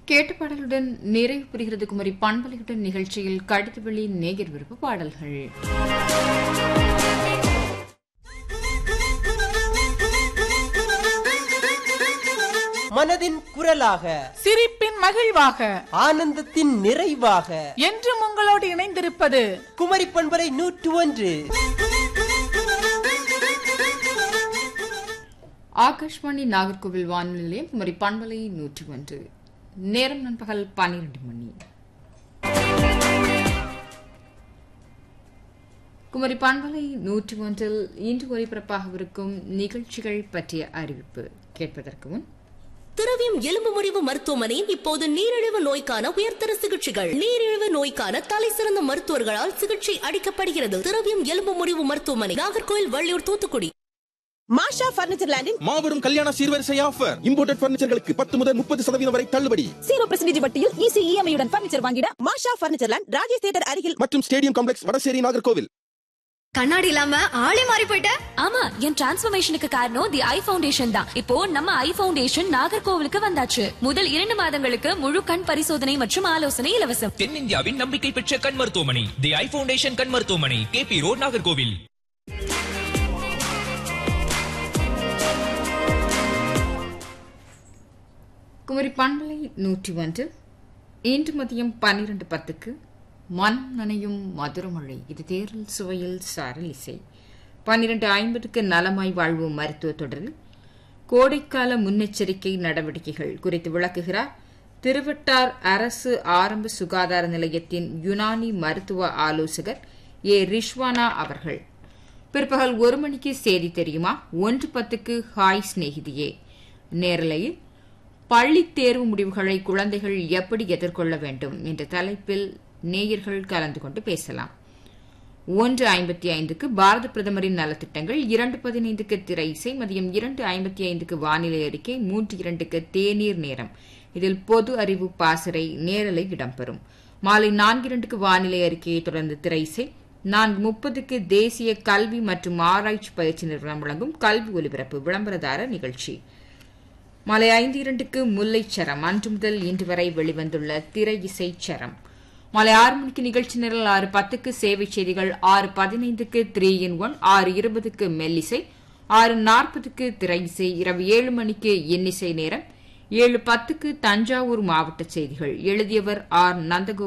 கேட்ட பாடலுடன் நிறைவு பெறுகிறது குமரி பண்பலையுடன் நிகழ்ச்சியில் கடிதவெளி நேயர் விருப்ப பாடல்கள் மனதின் குரலாக சிரிப்பின் மகிழ்வாக ஆனந்தத்தின் நிறைவாக என்றும் உங்களோடு இணைந்திருப்பது குமரி பண்பரை நூற்று ஒன்று ஆகாஷ்வாணி நாகர்கோவில் வானொலி நிலையம் குமரி பண்பலை நூற்றி ஒன்று நேரம் நண்பகல் பன்னிரண்டு மணி குமரி பண்பலை நூற்றி ஒன்றில் இன்று ஒலிபரப்பாகவிருக்கும் நிகழ்ச்சிகள் பற்றிய அறிவிப்பு கேட்பதற்கு முன் திரவியம் எலும்பு முறிவு மருத்துவமனையில் இப்போது நீரிழிவு நோய்க்கான உயர்தர சிகிச்சைகள் நீரிழிவு நோய்க்கான தலை சிறந்த மருத்துவர்களால் சிகிச்சை அளிக்கப்படுகிறது திரவியம் எலும்பு முறிவு மருத்துவமனை நாகர்கோயில் வள்ளியூர் தூத்துக்குடி மாஷா பர்னிச்சர் லேண்டில் மாபெரும் கல்யாண சீர்வரிசை ஆஃபர் இம்போர்ட்டட் பர்னிச்சர்களுக்கு பத்து முதல் முப்பது சதவீதம் வரை தள்ளுபடி ஜீரோ பர்சன்டேஜ் வட்டியில் ஈஸி இஎம்ஐயுடன் பர்னிச்சர் வாங்கிட Masha furniture land Rajesh theatre அருகில் மற்றும் ஸ்டேடியம் காம்ப்ளெக்ஸ் வடசேரி நாகர்கோவில் கண்ணாடி இல்லாம ஆளே மாறி போயிட்ட ஆமா என் டிரான்ஸ்ஃபர்மேஷனுக்கு காரணம் தி ஐ ஃபவுண்டேஷன் தான் இப்போ நம்ம ஐ ஃபவுண்டேஷன் நாகர்கோவிலுக்கு வந்தாச்சு முதல் இரண்டு மாதங்களுக்கு முழு கண் பரிசோதனை மற்றும் ஆலோசனை இலவசம் தென்னிந்தியாவின் நம்பிக்கை பெற்ற கண் மருத்துவமனை தி ஐ ஃபவுண்டேஷன் கண் மருத்துவமனை கேபி ரோட் நாகர்கோவில் குமரி பண்பலை நூற்றி ஒன்று இன்று மதியம் பன்னிரண்டு பத்துக்கு மனம் நனையும் மதுரமழை இது தேரல் சுவையில் சாரல் இசை பன்னிரண்டு ஐம்பதுக்கு நலமாய் வாழ்வோம் மருத்துவ தொடரில் கோடைக்கால முன்னெச்சரிக்கை நடவடிக்கைகள் குறித்து விளக்குகிறார் திருவட்டார் அரசு ஆரம்ப சுகாதார நிலையத்தின் யுனானி மருத்துவ ஆலோசகர் ஏ ரிஷ்வானா அவர்கள் பிற்பகல் ஒரு மணிக்கு செய்தி தெரியுமா ஒன்று பத்துக்கு ஹாய் சிநேகிதியே நேரலையில் பள்ளித் தேர்வு முடிவுகளை குழந்தைகள் எப்படி எதிர்கொள்ள வேண்டும் என்ற தலைப்பில் நேயர்கள் கலந்து கொண்டு பேசலாம் ஒன்று ஐம்பத்தி ஐந்துக்கு பாரத பிரதமரின் நலத்திட்டங்கள் இரண்டு பதினைந்துக்கு திரை இசை மதியம் இரண்டு ஐம்பத்தி ஐந்துக்கு வானிலை அறிக்கை மூன்று இரண்டுக்கு தேநீர் நேரம் இதில் பொது அறிவு பாசறை நேரலை இடம்பெறும் மாலை நான்கு இரண்டுக்கு வானிலை அறிக்கையை தொடர்ந்து திரை இசை நான்கு முப்பதுக்கு தேசிய கல்வி மற்றும் ஆராய்ச்சி பயிற்சி நிறுவனம் வழங்கும் கல்வி ஒலிபரப்பு விளம்பரதார நிகழ்ச்சி மாலை ஐந்து இரண்டுக்கு முல்லைச்சரம் அன்று முதல் இன்று வரை வெளிவந்துள்ள திரை இசை சரம் மாலை ஆறு மணிக்கு நிகழ்ச்சி நிரல் ஆறு பத்துக்கு சேவை செய்திகள் ஆறு பதினைந்துக்கு த்ரீ இன் ஒன் ஆறு இருபதுக்கு மெல்லிசை ஆறு நாற்பதுக்கு திரை இசை இரவு ஏழு மணிக்கு இன்னிசை நேரம் ஏழு பத்துக்கு தஞ்சாவூர் மாவட்ட செய்திகள் எழுதியவர் ஆர் நந்தகோபால்